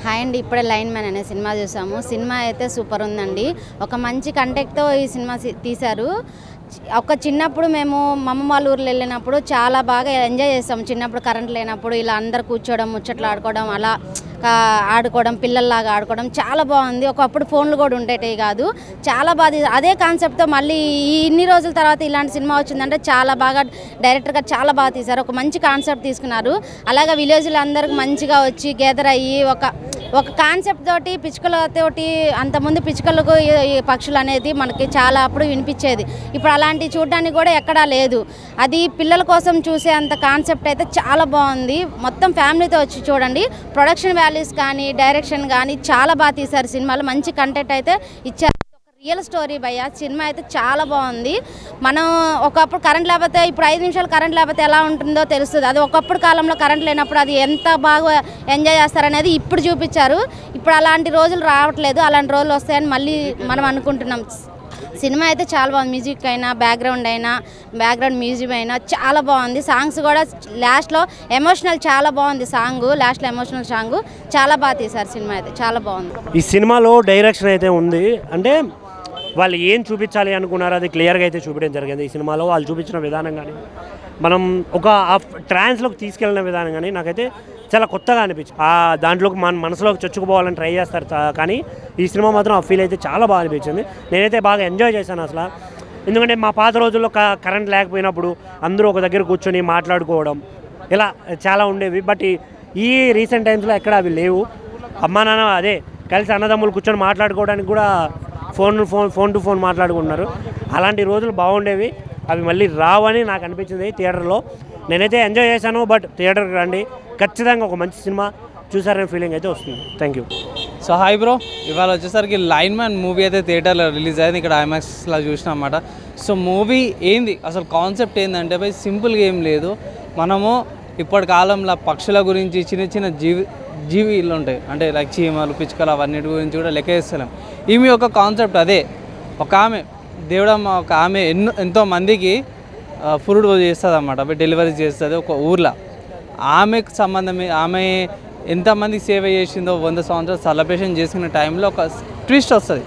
hi అండి ఇప్పుడే Line Man అనే సినిమా చూసాము సినిమా అయితే సూపర్ ఉందండి ఒక మంచి కంటెక్ట్తో ఈ సినిమా సి- తీశారు చి- ఒక చిన్నప్పుడు మేము మా అమ్మమ్మ వాళ్ళ ఊర్లో వెళ్ళినప్పుడు చాలా బాగా ఎంజాయ్ చేస్తాం చిన్నప్పుడు కరెంట్ లేనప్పుడు ఇలా అందరు కూర్చోవడం ముచ్చట్లు ఆడుకోవడం అలా కా- ఆడుకోవడం పిల్లల్లాగా ఆడుకోవడం చాలా బాగుంది ఒకప్పుడు ఫోన్లు కూడా ఉండేటివి కాదు చాలా బాగా తీ- అదే కాన్సెప్ట్తో మళ్ళీ ఈ ఇన్ని రోజుల తర్వాత ఇలాంటి సినిమా వచ్చిందంటే చాలా బాగా డైరెక్టర్ గారు చాలా బాగా తీశారు ఒక మంచి కాన్సెప్ట్ తీసుకున్నారు అలాగే విలేజ్లో అందరికి మంచిగా వచ్చి గెదర్ అయ్యి ఒక ఒక కాన్సెప్ట్ తోటి పిచ్చుకలతోటి అంతకుముందు పిచ్చుకలకు ఈ- ఈ పక్షులు అనేది మనకి చాలా అప్పుడు వినిపించేది ఇప్పుడు అలాంటివి చూడడానికి కూడా ఎక్కడా లేదు అది పిల్లల కోసం చూసే అంత కాన్సెప్ట్ అయితే చాలా బాగుంది మొత్తం ఫ్యామిలీతో వచ్చి చూడండి ప్రొడక్షన్ వాల్యూస్ కానీ డైరెక్షన్ కానీ చాలా బాగా తీశారు సినిమాలో మంచి కంటెంట్ అయితే ఇచ్చారు ఒక రియల్ స్టోరీ భయ్య సినిమా అయితే చాలా బాగుంది మనం ఒకప్పుడు కరెంట్ లేకపోతే ఇప్పుడు ఐదు నిమిషాలు కరెంట్ లేకపోతే ఎలా ఉంటుందో తెలుస్తుంది అది ఒకప్పుడు కాలంలో కరెంట్ లేనప్పుడు అది ఎంత బాగా ఎంజాయ్ చేస్తారనేది ఇప్పుడు చూపించారు ఇప్పుడు అలాంటి రోజులు రావట్లేదు అలాంటి రోజులు వస్తాయని మళ్ళీ మనం అనుకుంటున్నాం సినిమా అయితే చాలా బాగుంది మ్యూజిక్ అయినా బ్యాక్గ్రౌండ్ అయినా బ్యాక్గ్రౌండ్ మ్యూజిక్ అయినా చాలా బాగుంది సాంగ్స్ కూడా లాస్ట్లో ఎమోషనల్ చాలా బాగుంది సాంగ్ లాస్ట్లో ఎమోషనల్ సాంగ్ చాలా బాగా తీశారు సినిమా అయితే చాలా బాగుంది ఈ సినిమాలో డైరెక్షన్ అయితే ఉంది అంటే వాళ్ళు ఏం చూపించాలి అనుకున్నారో అది క్లియర్గా అయితే చూపించడం జరిగింది ఈ సినిమాలో వాళ్ళు చూపించిన విధానం కానీ మనం ఒక ట్రాన్స్లోకి తీసుకెళ్ళిన విధానం కానీ నాకైతే చాలా కొత్తగా అనిపించింది ఆ దాంట్లోకి మన మనసులోకి చొచ్చుకుపోవాలని ట్రై చేస్తారు చా- కానీ ఈ సినిమా మాత్రం ఆ ఫీల్ అయితే చాలా బాగా అనిపించింది నేనైతే బాగా ఎంజాయ్ చేశాను అసలు ఎందుకంటే మా పాత రోజుల్లో క- కరెంట్ లేకపోయినప్పుడు అందరూ ఒక దగ్గర కూర్చొని మాట్లాడుకోవడం ఇలా చాలా ఉండేవి బట్ ఈ- ఈ రీసెంట్ టైమ్స్లో ఎక్కడ అవి లేవు అమ్మా నాన్న అదే కలిసి అన్నదమ్ములు కూర్చొని మాట్లాడుకోవడానికి కూడా phone phone phone to phone మాట్లాడుకుంటున్నారు అలాంటి రోజులు బాగుండేవి అవి మళ్ళీ రావని నాకు అనిపించింది థియేటర్లో నేనైతే ఎంజాయ్ చేశాను బట్ థియేటర్కి రండి ఖచ్చితంగా ఒక మంచి సినిమా చూసారనే ఫీలింగ్ అయితే వస్తుంది thank you so hi bro ఇవాళ వచ్చేసరికి లైన్ మ్యాన్ మూవీ అయితే థియేటర్లో రిలీజ్ అయింది ఇక్కడ ఐమాక్స్లో చూసిన అనమాట సో మూవీ ఏంది అసలు కాన్సెప్ట్ ఏంటంటే పోయి సింపుల్గా ఏం లేదు మనము ఇప్పటి కాలంలో పక్షుల గురించి చిన్న చిన్న జీవి జీవిలు ఉంటాయి అంటే లైక్ చీమలు పిచ్చుకలు అవన్నిటి గురించి కూడా లెక్క వేస్తలేం ఈమె యొక్క కాన్సెప్ట్ అదే ఒక ఆమె దేవుడమ్మ ఒక ఆమె ఎన్నో ఎంతో మందికి ఫుడ్ చేస్తుంది అన్నమాట డెలివరీ చేస్తుంది ఒక ఊర్లో ఆమెకు సంబంధం ఆమె ఎంతమంది సేవ చేసిందో వంద సంవత్సరాలు సెలబ్రేషన్ చేసుకునే టైంలో ఒక ట్విస్ట్ వస్తుంది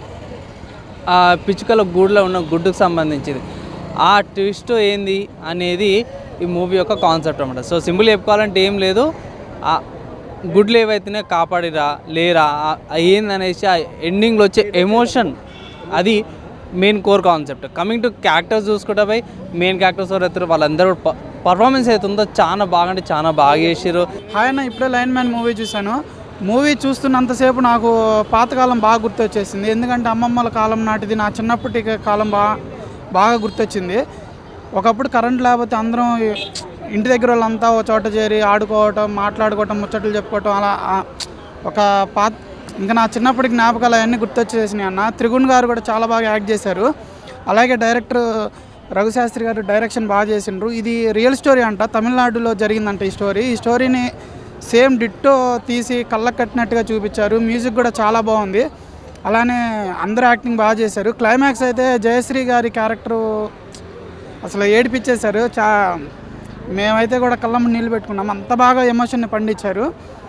ఆ పిచ్చుకల గూడులో ఉన్న గుడ్డుకు సంబంధించింది ఆ ట్విస్ట్ ఏంది అనేది ఈ మూవీ యొక్క కాన్సెప్ట్ అనమాట సో సింపుల్ చెప్పుకోవాలంటే ఏం లేదు ఆ గుడ్లు ఏవైతేనే కాపాడిరా లేరా ఆ- ఆ ఏందనేసి ఆ ఎండింగ్లో వచ్చే ఎమోషన్ అది main core concept coming to characters చూసుకుంటే పోయి మెయిన్ క్యారెక్టర్స్ ఎవరైతే వాళ్ళందరూ పర్ఫార్మెన్స్ అవుతుందో చాలా బాగా అంటే చాలా బాగా చేసారు హాయ్ అన్న ఇప్పుడే లైన్ మ్యాన్ మూవీ చూశాను మూవీ చూస్తున్నంతసేపు నాకు పాతకాలం బాగా గుర్తొచ్చేసింది ఎందుకంటే అమ్మమ్మల కాలం నాటిది నా చిన్నప్పటి కాలం బాగా బాగా గుర్తొచ్చింది ఒకప్పుడు కరెంట్ లేకపోతే అందరం ఇంటి దగ్గర వాళ్ళంతా ఒక చోట చేరి ఆడుకోవటం మాట్లాడుకోవటం ముచ్చట్లు చెప్పుకోవటం అలా ఆ, ఒక పాత ఇంకా నా చిన్నప్పటి జ్ఞాపకాలు అవన్నీ గుర్తొచ్చేసినాయి అన్న త్రిగుణ్ గారు కూడా చాలా బాగా యాక్ట్ చేశారు అలాగే డైరెక్టర్ రఘుశాస్త్రి గారు డైరెక్షన్ బాగా చేసిండ్రు ఇది రియల్ స్టోరీ అంట తమిళనాడులో జరిగిందంట ఈ స్టోరీ ఈ స్టోరీని సేమ్ డిట్టో తీసి కళ్ళకు కట్టినట్టుగా చూపించారు మ్యూజిక్ కూడా చాలా బాగుంది అలానే అందరూ యాక్టింగ్ బాగా చేశారు క్లైమాక్స్ అయితే జయశ్రీ గారి క్యారెక్టరు అసలు ఏడిపించేశారు చా మేమైతే కూడా కళ్ళమ్మ నీళ్ళు పెట్టుకున్నాం అంత బాగా ఎమోషన్ని పండించారు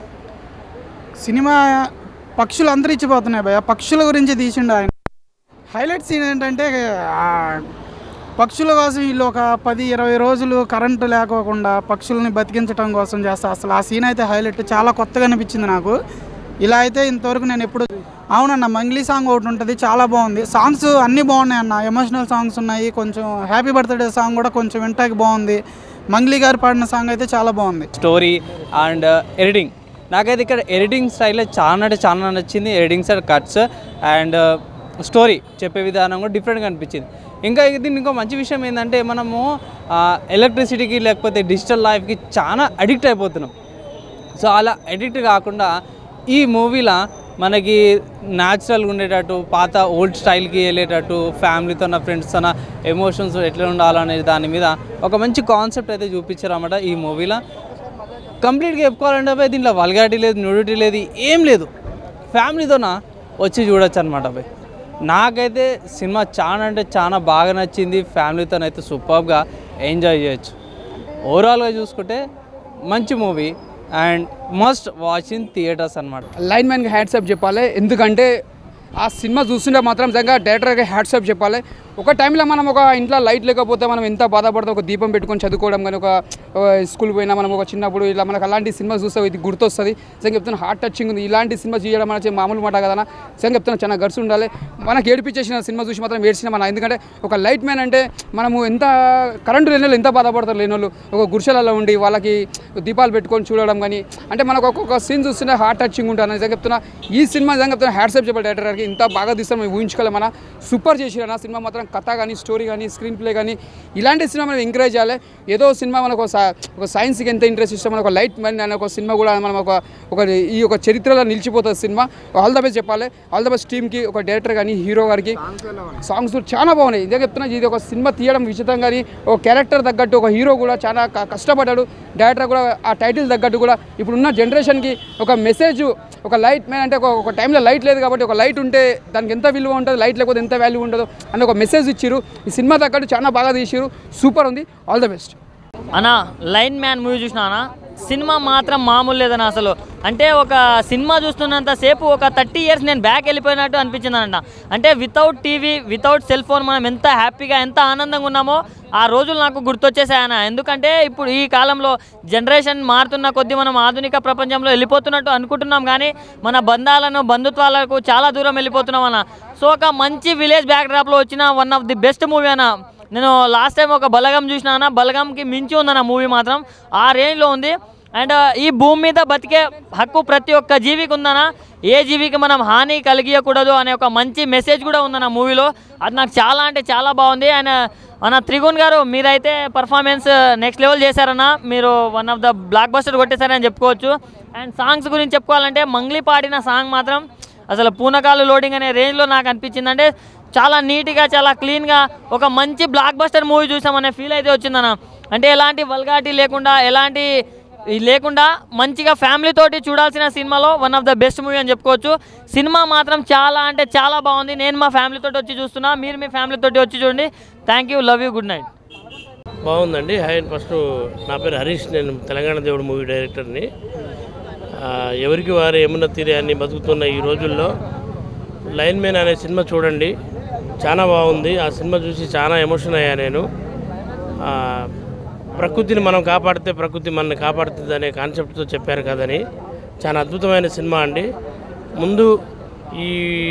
సినిమా పక్షులు అంతరించిపోతున్నాయి భయ పక్షుల గురించి తీసిండు ఆయన హైలైట్ సీన్ ఏంటంటే ఆ పక్షుల కోసం వీళ్ళు ఒక పది ఇరవై రోజులు కరెంటు లేకోకుండా పక్షుల్ని బతికించడం కోసం చేస్తా అసలు ఆ సీన్ అయితే హైలైట్ చాలా కొత్తగా అనిపించింది నాకు ఇలా అయితే ఇంతవరకు నేను ఎప్పుడు అవునన్న మంగ్లీ సాంగ్ ఒకటి ఉంటుంది చాలా బాగుంది సాంగ్స్ అన్నీ బాగున్నాయి అన్న ఎమోషనల్ సాంగ్స్ ఉన్నాయి కొంచెం హ్యాపీ బర్త్డే సాంగ్ కూడా కొంచెం వింటాకి బాగుంది మంగ్లీ గారు పాడిన సాంగ్ అయితే చాలా బాగుంది స్టోరీ అండ్ ఎడిటింగ్ నాకైతే ఇక్కడ ఎడిటింగ్ స్టైల్లో చాలా అంటే చాలా నచ్చింది editing side cuts and story చెప్పే విధానం కూడా డిఫరెంట్గా అనిపించింది ఇంకా దీనికి ఇంకో మంచి విషయం ఏంటంటే మనము ఎలక్ట్రిసిటీకి లేకపోతే డిజిటల్ లైఫ్కి చాలా అడిక్ట్ అయిపోతున్నాం సో అలా ఎడిక్ట్ కాకుండా ఈ మూవీలో మనకి న్యాచురల్గా ఉండేటట్టు పాత ఓల్డ్ స్టైల్కి వెళ్ళేటట్టు ఫ్యామిలీతో ఫ్రెండ్స్తో ఎమోషన్స్ ఎట్లా ఉండాలనే దాని మీద ఒక మంచి కాన్సెప్ట్ అయితే చూపించారు అన్నమాట ఈ మూవీలో కంప్లీట్గా చెప్పుకోవాలంటే పోయి దీంట్లో వల్గారిటీ లేదు న్యూడిటీ లేదు ఏం లేదు ఫ్యామిలీతోన వచ్చి చూడొచ్చు అనమాట పోయి నాకైతే సినిమా చాలా అంటే చాలా బాగా నచ్చింది ఫ్యామిలీతో అయితే సూపర్గా ఎంజాయ్ చేయొచ్చు ఓవరాల్గా చూసుకుంటే మంచి movie and must watch in theatres అనమాట లైన్ మ్యాన్కి హ్యాట్సాప్ చెప్పాలి ఎందుకంటే ఆ సినిమా చూస్తుంటే మాత్రం నిజంగా డైరెక్టర్కి హ్యాట్సాప్ చెప్పాలి ఒక టైంలో మనం ఒక ఇంట్లో లైట్ లేకపోతే మనం ఎంత బాధపడతాం ఒక దీపం పెట్టుకొని చదువుకోవడం కానీ ఒక స్కూల్ పోయినా మనం ఒక చిన్నప్పుడు ఇలా మనకు అలాంటి సినిమా చూస్తే ఇది గుర్తొస్తుంది నిజంగా చెప్తున్నా హార్ట్ టచింగ్ ఉంది ఇలాంటి సినిమా చేయడం అనేది మామూలు మాట కదా నిజంగా చెప్తున్నా చాలా గర్స్ ఉండాలి మనకి ఏడిపించేసిన సినిమా చూసి మాత్రం ఏడ్చిన మన ఎందుకంటే ఒక లైట్ మ్యాన్ అంటే మనము ఎంత కరెంటు లేని వాళ్ళు ఎంత బాధపడతారు లేని వాళ్ళు ఒక గుడిసెలలో ఉండి వాళ్ళకి దీపాలు పెట్టుకొని చూడడం కానీ అంటే మనకు ఒక్కొక్క సీన్ చూస్తుంటే హార్ట్ టచింగ్ ఉంటుంది నిజంగా చెప్తున్నా ఈ సినిమా నిజంగా చెప్తున్నా హ్యాట్సాప్ చెప్పాలి డైరెక్టర్ గారికి ఇంత బాగా తీస్తాం మేము ఊహించుకోలేం మన సూపర్ చేసిరు సినిమా మాత్రం కథ కానీ స్టోరీ కానీ స్క్రీన్ ప్లే కానీ ఇలాంటి సినిమా మనం ఎంకరేజ్ చేయాలి ఏదో సినిమా మనకు ఒక సై- ఒక సైన్స్కి ఎంత ఇంట్రెస్ట్ ఇష్టం మనకు ఒక లైట్ మ్యాన్ అనే ఒక సినిమా కూడా మనం ఒక ఒక ఈ ఒక చరిత్రలో నిలిచిపోతుంది సినిమా ఆల్ ద బెస్ట్ చెప్పాలి ఆల్ ద బెస్ట్ టీమ్కి ఒక డైరెక్టర్ కానీ హీరో గారికి సాంగ్స్ కూడా చాలా బాగున్నాయి ఇదే చెప్తున్నా ఇది ఒక సినిమా తీయడం విచిత్రం కానీ ఒక క్యారెక్టర్ తగ్గట్టు ఒక హీరో కూడా చాలా క- కష్టపడ్డాడు డైరెక్టర్ కూడా ఆ టైటిల్ తగ్గట్టు కూడా ఇప్పుడున్న జనరేషన్కి ఒక మెసేజ్ ఒక లైట్ మ్యాన్ అంటే ఒక ఒక టైంలో లైట్ లేదు కాబట్టి ఒక లైట్ ఉంటే దానికి ఎంత విలువ ఉంటుంది లైట్ లేకపోతే ఎంత వాల్యూ ఉంటుందో అని ఒక మెసేజ్ ఇచ్చిరు ఈ సినిమా తగ్గట్టు చాలా బాగా తీసిరు సూపర్ ఉంది ఆల్ ద బెస్ట్ అన్నా లైన్ మ్యాన్ మూవీ చూసినా అన్నా సినిమా మాత్రం మామూలు లేదన్న అసలు అంటే ఒక సినిమా చూస్తున్నంత సేపు ఒక థర్టీ ఇయర్స్ నేను బ్యాక్ వెళ్ళిపోయినట్టు అనిపించింది అన్న అంటే without TV without cell phone మనం ఎంత హ్యాపీగా ఎంత ఆనందంగా ఉన్నామో ఆ రోజులు నాకు గుర్తొచ్చేసాయన్న ఎందుకంటే ఇప్పుడు ఈ కాలంలో జనరేషన్ మారుతున్న కొద్దీ మనం ఆధునిక ప్రపంచంలో వెళ్ళిపోతున్నట్టు అనుకుంటున్నాం కానీ మన బంధాలను బంధుత్వాలకు చాలా దూరం వెళ్ళిపోతున్నాం అన్న సో ఒక మంచి విలేజ్ బ్యాక్ డ్రాప్లో వచ్చిన one of the best movie అన్న నేను లాస్ట్ టైం ఒక బలగం చూసినా అన్న బలగంకి మించి ఉందన్న మూవీ మాత్రం ఆ రేంజ్లో ఉంది అండ్ ఈ భూమి మీద బతికే హక్కు ప్రతి ఒక్క జీవికి ఉందన్న ఏ జీవికి మనం హాని కలిగియకూడదు అనే ఒక మంచి మెసేజ్ కూడా ఉందన్న మూవీలో అది నాకు చాలా అంటే చాలా బాగుంది ఆయన మన త్రిగుణ్ గారు మీరైతే పర్ఫార్మెన్స్ నెక్స్ట్ లెవెల్ చేశారన్న మీరు one of the blockbuster కొట్టేశారని చెప్పుకోవచ్చు అండ్ సాంగ్స్ గురించి చెప్పుకోవాలంటే మంగ్లీ పాడిన సాంగ్ మాత్రం అసలు పూనకాలు లోడింగ్ అనే రేంజ్లో నాకు అనిపించింది అంటే చాలా నీట్గా చాలా క్లీన్గా ఒక మంచి బ్లాక్ బస్టర్ మూవీ చూసామనే ఫీల్ అయితే వచ్చిందన్న అంటే ఎలాంటి వల్గాటి లేకుండా ఎలాంటి ఇది లేకుండా మంచిగా ఫ్యామిలీ తోటి చూడాల్సిన సినిమాలో one of the best movie అని చెప్పుకోవచ్చు సినిమా మాత్రం చాలా అంటే చాలా బాగుంది నేను మా ఫ్యామిలీ తోటి వచ్చి చూస్తున్నా మీరు మీ ఫ్యామిలీ తోటి వచ్చి చూడండి thank you love you good night బాగుందండి హై ఫస్ట్ నా పేరు హరీష్ నేను తెలంగాణ దేవుడు మూవీ డైరెక్టర్ని ఆ, ఎవరికి వారు యమున తీరాన్ని బతుకుతున్న ఈ రోజుల్లో లైన్ మ్యాన్ అనే సినిమా చూడండి చాలా బాగుంది ఆ సినిమా చూసి చాలా ఎమోషన్ అయ్యా నేను ఆ, ప్రకృతిని మనం కాపాడితే ప్రకృతి మనల్ని కాపాడుతుంది అనే కాన్సెప్ట్తో చెప్పారు కదని చాలా అద్భుతమైన సినిమా అండి ముందు ఈ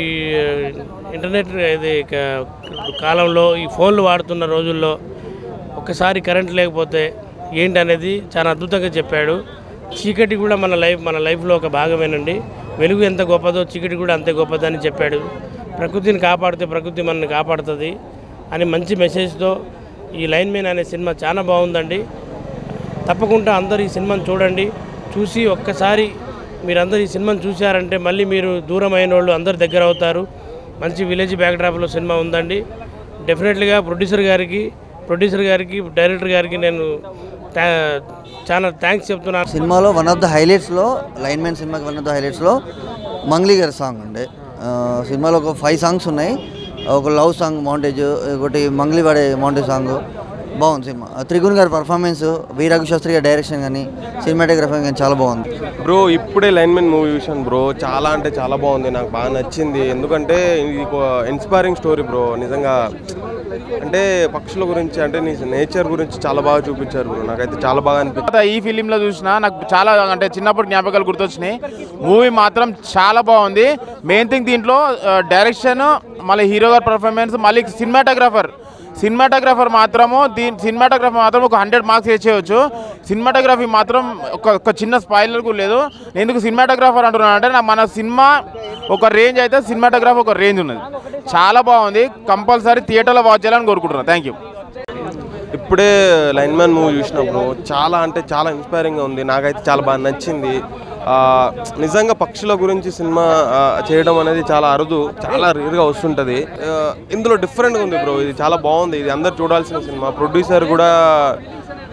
ఇంటర్నెట్ ఇది క- కాలంలో ఈ ఫోన్లు వాడుతున్న రోజుల్లో ఒక్కసారి కరెంట్ లేకపోతే ఏంటి అనేది చాలా అద్భుతంగా చెప్పాడు చీకటి కూడా మన లైఫ్ మన లైఫ్లో ఒక భాగమేనండి వెలుగు ఎంత గొప్పదో చీకటి కూడా అంతే గొప్పదని చెప్పాడు ప్రకృతిని కాపాడితే ప్రకృతి మనల్ని కాపాడుతుంది అని మంచి మెసేజ్తో ఈ లైన్ మ్యాన్ అనే సినిమా చాలా బాగుందండి తప్పకుండా అందరూ ఈ సినిమాని చూడండి చూసి ఒక్కసారి మీరందరూ ఈ సినిమాని చూశారంటే మళ్ళీ మీరు దూరం అయిన వాళ్ళు అందరు దగ్గర అవుతారు మంచి విలేజ్ బ్యాక్డ్రాప్లో సినిమా ఉందండి డెఫినెట్లీగా ప్రొడ్యూసర్ గారికి ప్రొడ్యూసర్ గారికి డైరెక్టర్ గారికి నేను థా- చాలా థ్యాంక్స్ చెప్తున్నాను సినిమాలో వన్ ఆఫ్ ద హైలైట్స్లో లైన్ మ్యాన్ సినిమాకి వన్ ఆఫ్ ద హైలైట్స్లో మంగ్లీ గారి సాంగ్ అండి ఆ, సినిమాలో ఒక ఫైవ్ సాంగ్స్ ఉన్నాయి ఒక లవ్ సాంగ్ మౌంటేజ్ ఒకటి మంగ్లీ వాడే మౌంటేజ్ సాంగ్ బాగుంది సినిమా ఆ, త్రిగుణ్ గారి పర్ఫార్మెన్స్ వీరాఘు శాస్త్రి గారి డైరెక్షన్ కానీ సినిమాటోగ్రఫీ కానీ చాలా బాగుంది బ్రో ఇప్పుడే లైన్మెన్ మూవీ చూసాను బ్రో చాలా అంటే చాలా బాగుంది నాకు బాగా నచ్చింది ఎందుకంటే ఇది ఒక ఇన్స్పైరింగ్ స్టోరీ బ్రో నిజంగా అంటే పక్షుల గురించి అంటే నీ నేచర్ గురించి చాలా బాగా చూపించారు బ్రో నాకైతే చాలా బాగా అనిపించింది తర్వాత ఈ ఫిలింలో చూసిన నాకు చాలా అంటే చిన్నప్పుడు జ్ఞాపకాలు గుర్తొచ్చినాయి మూవీ మాత్రం చాలా బాగుంది మెయిన్ థింగ్ దీంట్లో డైరెక్షన్ మళ్ళీ హీరో గారి పర్ఫార్మెన్స్ మళ్ళీ సినిమాటోగ్రాఫర్ సినిమాటోగ్రాఫర్ మాత్రము దీని సినిమాటోగ్రఫీ మాత్రం ఒక హండ్రెడ్ మార్క్స్ వేసేయచ్చు సినిమాటోగ్రఫీ మాత్రం ఒక ఒక చిన్న స్పాయిలర్ కూడా లేదు నేను ఎందుకు సినిమాటోగ్రాఫర్ అంటున్నాను అంటే నా మన సినిమా ఒక రేంజ్ అయితే సినిమాటోగ్రఫీ ఒక రేంజ్ ఉన్నది చాలా బాగుంది కంపల్సరీ థియేటర్లో వాచ్ చేయాలని కోరుకుంటున్నాను థ్యాంక్ యూ ఇప్పుడే లైన్ మ్యాన్ మూవీ చూసిన బ్రో చాలా అంటే చాలా ఇన్స్పైరింగ్గా ఉంది నాకైతే చాలా బాగా నచ్చింది ఆ, నిజంగా పక్షుల గురించి సినిమా ఆ, చేయడం అనేది చాలా అరుదు చాలా రేర్గా వస్తుంటుంది ఆ, ఇందులో డిఫరెంట్గా ఉంది బ్రో ఇది చాలా బాగుంది ఇది అందరు చూడాల్సిన సినిమా ప్రొడ్యూసర్ కూడా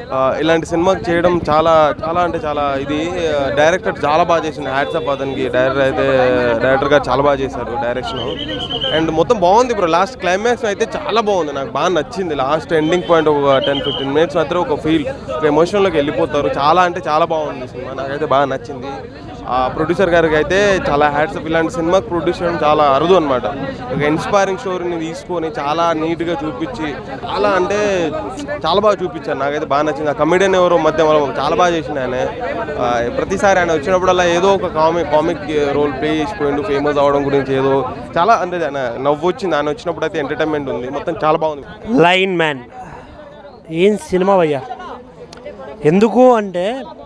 ఆ, ఇలాంటి సినిమా చేయడం చాలా చాలా అంటే చాలా ఇది ఆ, డైరెక్టర్ చాలా బాగా చేసింది హ్యాట్సప్ అతనికి డైరెక్టర్ అయితే డైరెక్టర్ గారు చాలా బాగా చేశారు డైరెక్షన్ అండ్ మొత్తం బాగుంది బ్రో లాస్ట్ క్లైమాక్స్ అయితే చాలా బాగుంది నాకు బాగా నచ్చింది లాస్ట్ ఎండింగ్ పాయింట్ ఒక టెన్ ఫిఫ్టీన్ మినిట్స్ మాత్రం ఒక ఫీల్ ఒక ఎమోషన్లోకి వెళ్ళిపోతారు చాలా అంటే చాలా బాగుంది సినిమా నాకైతే బాగా నచ్చింది ఆ ప్రొడ్యూసర్ గారికి అయితే చాలా హ్యాట్సప్ ఇలాంటి సినిమాకి ప్రొడ్యూస్ చేయడం చాలా అరుదు అనమాట ఒక ఇన్స్పైరింగ్ స్టోరీని తీసుకొని చాలా నీట్గా చూపించి చాలా అంటే చాలా బాగా చూపించారు నాకైతే బాగా నచ్చింది ఆ కమెడియన్ ఎవరో మధ్య వాళ్ళు చాలా బాగా చేసిండు ఆయన ఆ, ప్రతిసారి ఆయన వచ్చినప్పుడల్లా ఏదో ఒక కామిక్ కామిక్ రోల్ ప్లే చేసిపోయిండు ఫేమస్ అవడం గురించి ఏదో చాలా అంటే ఆయన నవ్వు వచ్చింది ఆయన వచ్చినప్పుడు అయితే ఎంటర్టైన్మెంట్ ఉంది మొత్తం చాలా బాగుంది లైన్ మ్యాన్ ఏం సినిమా భయ్యా ఎందుకు అంటే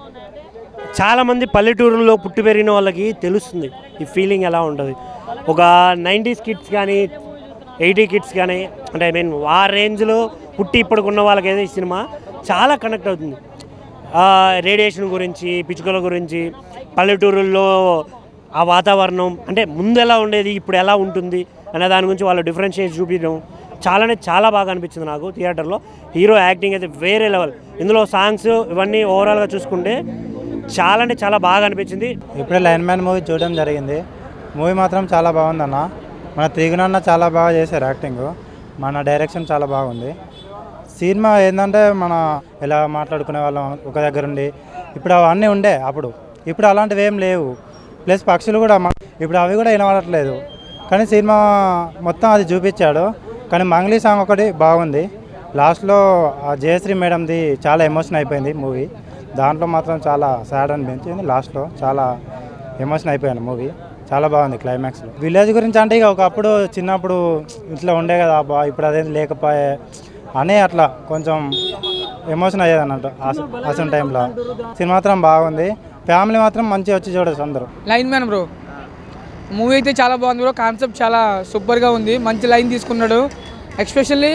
చాలామంది పల్లెటూరులో పుట్టి పెరిగిన వాళ్ళకి తెలుస్తుంది ఈ ఫీలింగ్ ఎలా ఉంటుంది ఒక నైంటీస్ కిడ్స్ కానీ ఎయిటీ కిడ్స్ కానీ అంటే ఐ మీన్ ఆ రేంజ్లో పుట్టి ఇప్పటికున్న వాళ్ళకైతే ఈ సినిమా చాలా కనెక్ట్ అవుతుంది ఆ రేడియేషన్ గురించి పిచ్చుకల గురించి పల్లెటూరుల్లో ఆ వాతావరణం అంటే ముందు ఎలా ఉండేది ఇప్పుడు ఎలా ఉంటుంది అనే దాని గురించి వాళ్ళు డిఫరెన్షియేట్ చూపించడం చాలానే చాలా బాగా అనిపించింది నాకు థియేటర్లో హీరో యాక్టింగ్ అయితే వేరే లెవెల్ ఇందులో సాంగ్స్ ఇవన్నీ ఓవరాల్గా చూసుకుంటే చాలా అంటే చాలా బాగా అనిపించింది ఇప్పుడే లైన్ మ్యాన్ మూవీ చూడడం జరిగింది మూవీ మాత్రం చాలా బాగుందన్న మన త్రిగుణన్న చాలా బాగా చేశారు యాక్టింగ్ మన డైరెక్షన్ చాలా బాగుంది సినిమా ఏంటంటే మన ఎలా మాట్లాడుకునే వాళ్ళం ఒక దగ్గర ఉండి ఇప్పుడు అవన్నీ ఉండే అప్పుడు ఇప్పుడు అలాంటివి ఏం లేవు ప్లస్ పక్షులు కూడా మ- ఇప్పుడు అవి కూడా వినబడట్లేదు కానీ సినిమా మొత్తం అది చూపించాడు కానీ మంగ్లీ సాంగ్ ఒకటి బాగుంది లాస్ట్లో ఆ జయశ్రీ మేడంది చాలా ఎమోషన్ అయిపోయింది మూవీ దాంట్లో మాత్రం చాలా సాడ్ అనిపించింది లాస్ట్లో చాలా ఎమోషన్ అయిపోయాను మూవీ చాలా బాగుంది క్లైమాక్స్లో విలేజ్ గురించి అంటే ఇక ఒకప్పుడు చిన్నప్పుడు ఇట్లా ఉండే కదా అబ్బా ఇప్పుడు అదేం లేకపోయే అని అట్లా కొంచెం ఎమోషన్ అయ్యేది అన్నట్టు అసలు టైంలో సినిమా మాత్రం బాగుంది ఫ్యామిలీ మాత్రం మంచిగా వచ్చి చూడొచ్చు అందరూ లైన్ మ్యాన్ బ్రో మూవీ అయితే చాలా బాగుంది బ్రో కాన్సెప్ట్ చాలా సూపర్గా ఉంది మంచి లైన్ తీసుకున్నాడు ఎక్స్పెషల్లీ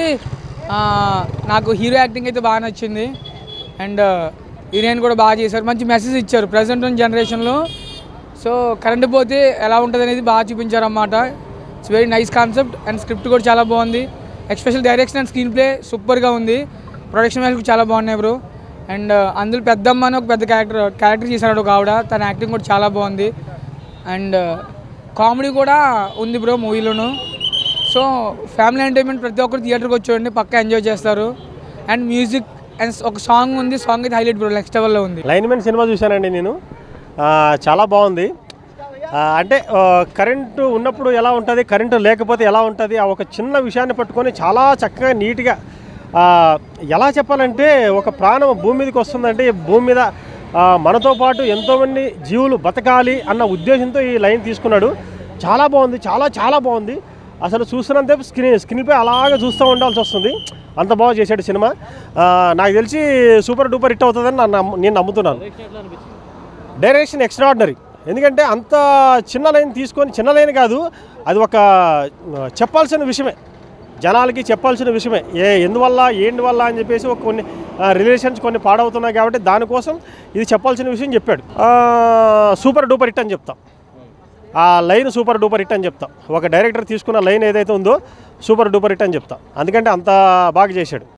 నాకు హీరో యాక్టింగ్ అయితే బాగా నచ్చింది అండ్ హీరోయిన్ కూడా బాగా చేశారు మంచి మెసేజ్ ఇచ్చారు ప్రజెంట్ ఉన్న జనరేషన్లో సో కరెంట్ పోతే ఎలా ఉంటుంది అనేది బాగా చూపించారు అన్నమాట it's very nice concept and script కూడా చాలా బాగుంది exceptional direction and screenplay సూపర్గా ఉంది ప్రొడక్షన్ వాల్యూ చాలా బాగున్నాయి బ్రో అండ్ అందులో పెద్దమ్మ అని ఒక పెద్ద క్యారెక్టర్ క్యారెక్టర్ చేశాడు ఒక ఆవిడ తన యాక్టింగ్ కూడా చాలా బాగుంది అండ్ కామెడీ కూడా ఉంది బ్రో మూవీలోను సో ఫ్యామిలీ ఎంటర్టైన్మెంట్ ప్రతి ఒక్కరు థియేటర్కి వచ్చి చూడండి పక్కా ఎంజాయ్ చేస్తారు అండ్ మ్యూజిక్ అండ్ ఒక సాంగ్ ఉంది సాంగ్ అయితే హైలైట్ బ్రో నెక్స్ట్ లెవెల్లో ఉంది లైన్ మ్యాన్ సినిమా చూశానండి నేను ఆ, చాలా బాగుంది ఆ, అంటే ఆ, కరెంటు ఉన్నప్పుడు ఎలా ఉంటుంది కరెంటు లేకపోతే ఎలా ఉంటుంది ఆ ఒక చిన్న విషయాన్ని పట్టుకొని చాలా చక్కగా నీట్గా ఆ, ఎలా చెప్పాలంటే ఒక ప్రాణం భూమి మీదకి వస్తుందంటే ఈ భూమి మీద ఆ, మనతో పాటు ఎంతోమంది జీవులు బతకాలి అన్న ఉద్దేశంతో ఈ లైన్ తీసుకున్నాడు చాలా బాగుంది చాలా చాలా బాగుంది అసలు చూస్తున్నంత స్క్రీన్ స్క్రీన్పై అలాగే చూస్తూ ఉండాల్సి వస్తుంది అంత బాగా చేశాడు సినిమా ఆ, నాకు తెలిసి సూపర్ డూపర్ హిట్ అవుతుందని నా నమ్ము- నేను నమ్ముతున్నాను డైరెక్షన్ ఎక్స్ట్రాడినరీ ఎందుకంటే అంత చిన్న లైన్ తీసుకొని చిన్న లైన్ కాదు అది ఒక ఆ, చెప్పాల్సిన విషయమే జనాలకి చెప్పాల్సిన విషయమే ఏ ఎందువల్ల ఏంటి వల్ల అని చెప్పేసి ఒక కొన్ని రిలేషన్స్ కొన్ని పాడవుతున్నాయి కాబట్టి దానికోసం ఇది చెప్పాల్సిన విషయం చెప్పాడు ఆ, సూపర్ డూపర్ హిట్ అని చెప్తాం ఆ లైన్ సూపర్ డూపర్ హిట్ అని చెప్తాం ఒక డైరెక్టర్ తీసుకున్న లైన్ ఏదైతే ఉందో సూపర్ డూపర్ హిట్ అని చెప్తాం అందుకంటే అంత బాగా చేశాడు